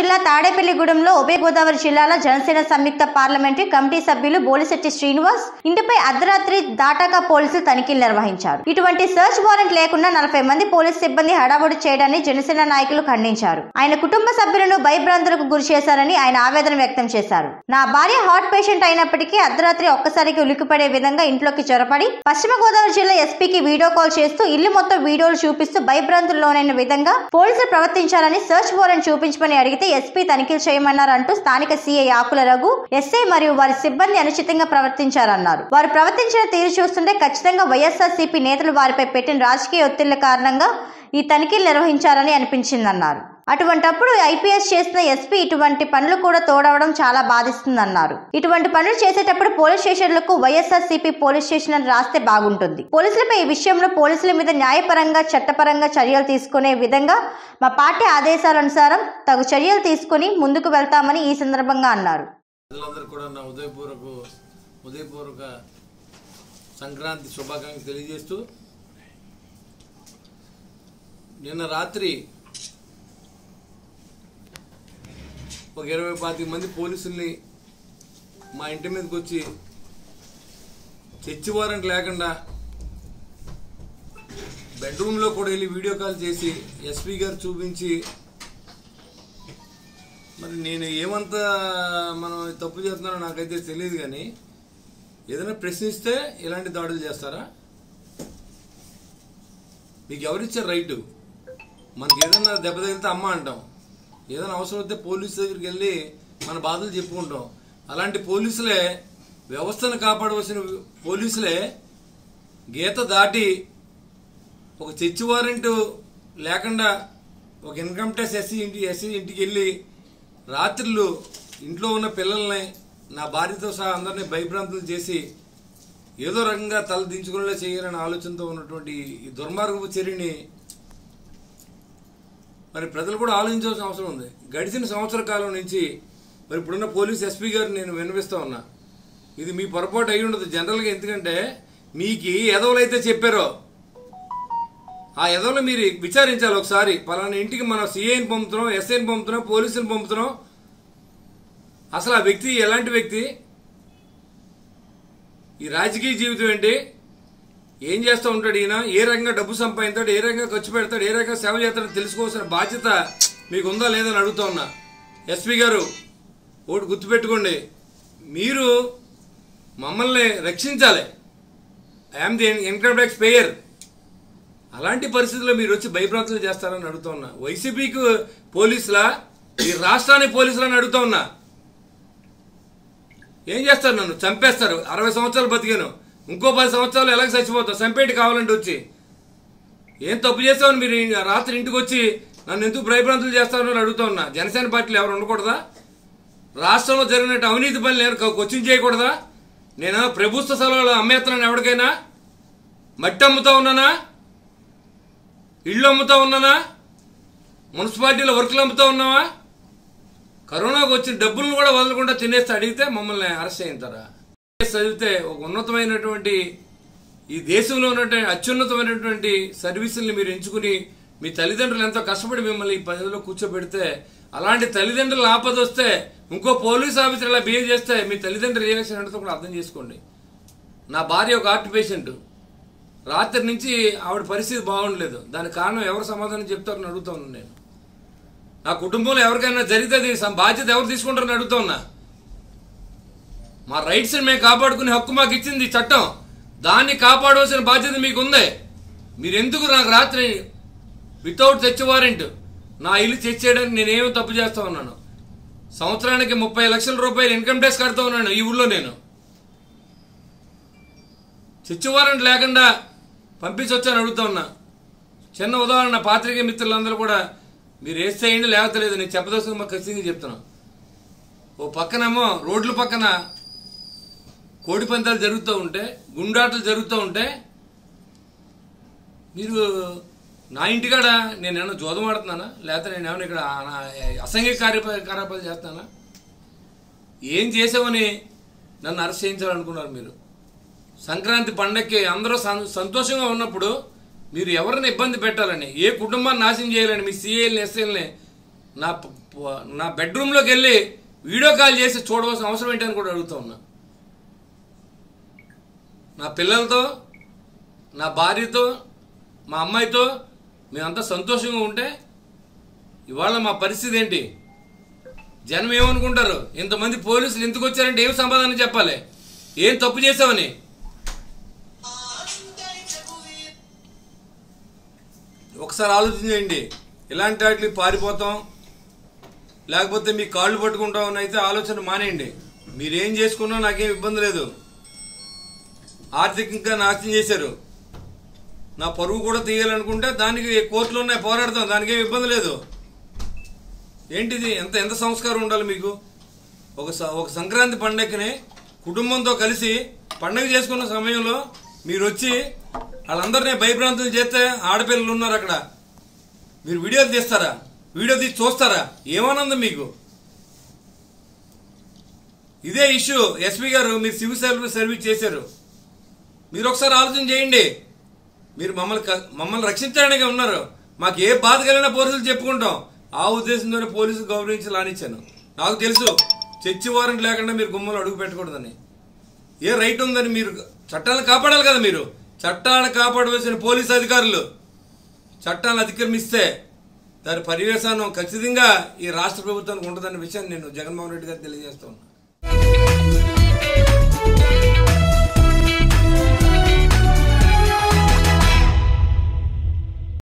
జిల్లా తాడేపల్లిగూడెంలో ఉభయ గోదావరి జిల్లాల జనసేన సంయుక్త పార్లమెంటరీ కమిటీ సభ్యులు బోలిశెట్టి శ్రీనివాస్ ఇంటిపై అర్ధరాత్రి దాటాక పోలీసులు తనిఖీలు నిర్వహించారు ఇటువంటి సర్చ్ వారెంట్ లేకుండా నలభై మంది పోలీసు సిబ్బంది హడావుడి చేయడాన్ని జనసేన నాయకులు ఖండించారు ఆయన కుటుంబ సభ్యులను భయభ్రాంతులకు గురి చేశారని ఆయన ఆవేదన వ్యక్తం చేశారు నా భార్య హార్ట్ పేషెంట్ అయినప్పటికీ అర్ధరాత్రి ఒక్కసారికి ఉలిక్కిపడే విధంగా ఇంట్లోకి చొరపడి పశ్చిమ గోదావరి జిల్లా ఎస్పీకి వీడియో కాల్ చేస్తూ ఇల్లు మొత్తం వీడియోలు చూపిస్తూ భయభ్రాంతుల్లోనైన విధంగా పోలీసులు ప్రవర్తించాలని సర్చ్ వారెంట్ చూపించమని అడిగితే ఎస్పీ తనిఖీలు చేయమన్నారంటూ స్థానిక సీఐ ఆకుల రఘు ఎస్ఐ మరియు వారి సిబ్బంది అనుచితంగా ప్రవర్తించారన్నారు వారు ప్రవర్తించిన తీరు చూస్తుంటే ఖచ్చితంగా వైఎస్ఆర్సీపీ నేతలు వారిపై పెట్టిన రాజకీయ ఒత్తిళ్ల కారణంగా ఈ తనిఖీలు నిర్వహించారని అనిపించిందన్నారు అటువంటప్పుడు ఐపీఎస్ చేసిన ఎస్పీ ఇటువంటి పనులు కూడా తోడవడం చాలా బాధిస్తుందన్నారు ఇటువంటి పనులు చేసేటప్పుడు పోలీస్ స్టేషన్లకు వైఎస్ఆర్సీపీ పోలీస్ స్టేషన్ అని రాస్తే బాగుంటుంది పోలీసులపై ఈ విషయంలో పోలీసుల మీద న్యాయపరంగా చట్టపరంగా చర్యలు తీసుకునే విధంగా మా పార్టీ ఆదేశాలనుసారం తగు చర్యలు తీసుకుని ముందుకు వెళ్తామని ఈ సందర్భంగా అన్నారు ప్రజలందరూ కూడా నా ఉదయపూర్వక ఉదయపూర్వక సంక్రాంతి శుభాకాంక్షలు తెలియజేస్తూ నిన్న రాత్రి ఒక ఇరవై పాతిక మంది పోలీసుల్ని మా ఇంటి మీదకి వచ్చి చర్చి వారెంట్ లేకుండా బెడ్రూమ్లో కూడా వెళ్ళి వీడియో కాల్ చేసి ఎస్పీ గారు చూపించి మరి నేను ఏమంత మనం తప్పు చేస్తున్నానో నాకైతే తెలియదు కానీ ఏదైనా ప్రశ్నిస్తే ఇలాంటి దాడులు చేస్తారా మీకు ఎవరిచ్చారు రైటు మనకి ఏదైనా దెబ్బ తగిలితే అమ్మ అంటాం ఏదైనా అవసరం వస్తే పోలీసు దగ్గరికి వెళ్ళి మన బాధలు చెప్పుకుంటాం అలాంటి పోలీసులే వ్యవస్థను కాపాడవలసిన పోలీసులే గీత దాటి ఒక చర్చి వారెంట్ లేకుండా ఒక ఇన్కమ్ ట్యాక్స్ ఎస్సీ ఇంటి ఎస్సీ ఇంటికి వెళ్ళి రాత్రులు ఇంట్లో ఉన్న పిల్లల్ని నా భార్యతో సహా అందరినీ భయభ్రాంతులు చేసి ఏదో రకంగా తల దించుకునేలా చేయాలనే ఆలోచనతో ఉన్నటువంటి ఈ దుర్మార్గపు చర్యని మరి ప్రజలు కూడా ఆలోచించాల్సిన అవసరం ఉంది గడిచిన సంవత్సర కాలం నుంచి మరి ఇప్పుడున్న పోలీస్ ఎస్పీ గారు నేను వినిపిస్తా ఉన్నా ఇది మీ పొరపాటు అయి ఉండదు జనరల్గా ఎందుకంటే మీకు ఎదవలైతే చెప్పారో ఆ ఎదవలు మీరు విచారించాలి ఒకసారి పలానా ఇంటికి మనం సిఐని పంపుతున్నాం ఎస్ఐని పంపుతున్నాం పోలీసుని పంపుతున్నాం అసలు ఆ వ్యక్తి ఎలాంటి వ్యక్తి ఈ రాజకీయ జీవితం ఏంటి ఏం చేస్తూ ఉంటాడు ఈయన ఏ రకంగా డబ్బు సంపాదిస్తాడు ఏ రకంగా ఖర్చు పెడతాడు ఏ రకంగా సేవ చేస్తాడో తెలుసుకోవాల్సిన బాధ్యత మీకు ఉందా లేదని అడుగుతా ఉన్నా ఎస్పీ గారు ఒకటి గుర్తుపెట్టుకోండి మీరు మమ్మల్ని రక్షించాలి I'm the income tax payer అలాంటి పరిస్థితుల్లో మీరు వచ్చి భయభ్రాంతులు చేస్తారని అడుగుతా ఉన్నా వైసీపీకి పోలీసులా ఈ రాష్ట్రానికి పోలీసులని అడుగుతా ఉన్నా ఏం చేస్తారు నన్ను చంపేస్తారు అరవై సంవత్సరాలు బతికాను ఇంకో పది సంవత్సరాలు ఎలాగ చచ్చిపోతావు చంపేటి కావాలంటే వచ్చి ఏం తప్పు చేస్తామని మీరు ఈ రాత్రి ఇంటికి వచ్చి నన్ను ఎందుకు భయభ్రాంతులు చేస్తారని అడుగుతా ఉన్నా జనసేన పార్టీలు ఎవరు ఉండకూడదా రాష్ట్రంలో జరిగినట్టు అవినీతి పనులు నేను క్వశ్చన్ చేయకూడదా నేను ప్రభుత్వ సెలవులు అమ్మేస్తున్నాను ఎవరికైనా మట్టి అమ్ముతా ఉన్నానా ఇళ్ళు అమ్ముతా ఉన్నానా మున్సిపాలిటీలో వర్కులు అమ్ముతా ఉన్నావా కరోనాకు వచ్చిన డబ్బులను కూడా వదలకుండా తినేస్తే అడిగితే మమ్మల్ని అరెస్ట్ చేయించారా చదివితే ఒక ఉన్నతమైనటువంటి ఈ దేశంలో ఉన్నటువంటి అత్యున్నతమైనటువంటి సర్వీసుల్ని మీరు ఎంచుకుని మీ తల్లిదండ్రులు ఎంతో కష్టపడి మిమ్మల్ని ఈ పదవిలో కూర్చోబెడితే అలాంటి తల్లిదండ్రులు ఆపద వస్తే ఇంకో పోలీస్ ఆఫీసర్ ఇలా బిహేవ్ చేస్తే మీ తల్లిదండ్రులు రియాక్షన్ అంటే కూడా అర్థం చేసుకోండి నా భార్య ఒక హార్ట్ పేషెంట్ రాత్రి నుంచి ఆవిడ పరిస్థితి బాగుండలేదు దానికి కారణం ఎవరు సమాధానం చెప్తారని అడుగుతాను నేను నా కుటుంబంలో ఎవరికైనా జరిగితే దీని సం- బాధ్యత ఎవరు తీసుకుంటారని అడుగుతా ఉన్నా మా రైట్స్ మేము కాపాడుకునే హక్కు మాకు ఇచ్చింది ఈ చట్టం దాన్ని కాపాడవలసిన బాధ్యత మీకు ఉంది మీరు ఎందుకు నాకు రాత్రి వితౌట్ తెచ్చి వారెంట్ నా ఇల్లు తెచ్చేయడానికి నేనేమో తప్పు చేస్తా ఉన్నాను సంవత్సరానికి ముప్పై లక్షల రూపాయలు ఇన్కమ్ ట్యాక్స్ కడతా ఉన్నాను ఈ ఊళ్ళో నేను తెచ్చి వారెంట్ లేకుండా పంపించొచ్చని అడుగుతా ఉన్నా చిన్న ఉదాహరణ పాత్రికే మిత్రులందరూ కూడా మీరు వేస్తేయండి లేకపోతే లేదు నేను చెప్పదలసిన మాకు ఖచ్చితంగా చెప్తున్నాను ఓ పక్కనేమో రోడ్ల పక్కన కోడి పందాలు జరుగుతూ ఉంటే గుండాటలు జరుగుతూ ఉంటే మీరు నా ఇంటికాడ నేను ఏమైనా జోదం ఆడుతున్నానా లేకపోతే నేను ఏమైనా ఇక్కడ నా అసంఘిక కార్యకలాపాలు చేస్తానా ఏం చేసామని నన్ను అరెస్ట్ చేయించాలనుకున్నారు మీరు సంక్రాంతి పండక్కి అందరూ సం- సంతోషంగా ఉన్నప్పుడు మీరు ఎవరిని ఇబ్బంది పెట్టాలని ఏ కుటుంబాన్ని నాశనం చేయాలని మీ సీఏల్ని ఎస్ఏల్ని నా ప- ప- నా బెడ్రూమ్లోకి వెళ్ళి వీడియో కాల్ చేసి చూడవలసిన అవసరం ఏంటని కూడా అడుగుతా ఉన్నా నా పిల్లలతో నా భార్యతో మా అమ్మాయితో మేమంతా సంతోషంగా ఉంటే ఇవాళ మా పరిస్థితి ఏంటి జనం ఏమనుకుంటారు ఇంతమంది పోలీసులు ఎందుకు వచ్చారంటే ఏం సమాధానం చెప్పాలి ఏం తప్పు చేసావని ఒకసారి ఆలోచన చేయండి ఇలాంటి వాటికి పారిపోతాం లేకపోతే మీ కాళ్ళు పట్టుకుంటాం అని అయితే ఆలోచన మానేయండి మీరేం చేసుకున్నా నాకేం ఇబ్బంది లేదు ఆర్థికంగా నాశనం చేశారు నా పరువు కూడా తీయాలనుకుంటే దానికి కోర్టులో ఉన్నాయి పోరాడతాం దానికి ఏం ఇబ్బంది లేదు ఏంటిది ఎంత ఎంత సంస్కారం ఉండాలి మీకు ఒక స- ఒక సంక్రాంతి పండగని కుటుంబంతో కలిసి పండగ చేసుకున్న సమయంలో మీరు వచ్చి వాళ్ళందరినీ భయభ్రాంతులు చేస్తే ఆడపిల్లలు ఉన్నారు అక్కడ మీరు వీడియో తీస్తారా వీడియో తీసి చూస్తారా ఏమానందం మీకు ఇదే ఇష్యూ ఎస్పీ గారు మీరు సివిల్ సర్వీస్ సర్వీస్ చేశారు మీరు ఒకసారి ఆలోచన చేయండి మీరు మమ్మల్ని క- మమ్మల్ని రక్షించడానికి ఉన్నారు మాకు ఏ బాధ కలిగిన పోలీసులు చెప్పుకుంటాం ఆ ఉద్దేశంతోనే పోలీసులు గౌరవించి లానిచ్చాను నాకు తెలుసు చర్చి వారెంట్ లేకుండా మీరు గుమ్మలు అడుగు పెట్టకూడదని ఏ రైట్ ఉందని మీరు చట్టాలను కాపాడాలి కదా మీరు చట్టాలను కాపాడవలసిన పోలీసు అధికారులు చట్టాలను అతిక్రమిస్తే దాని పర్యవేశానం ఖచ్చితంగా ఈ రాష్ట్ర ప్రభుత్వానికి ఉంటుందన్న విషయాన్ని నేను జగన్మోహన్ రెడ్డి గారు తెలియజేస్తున్నాను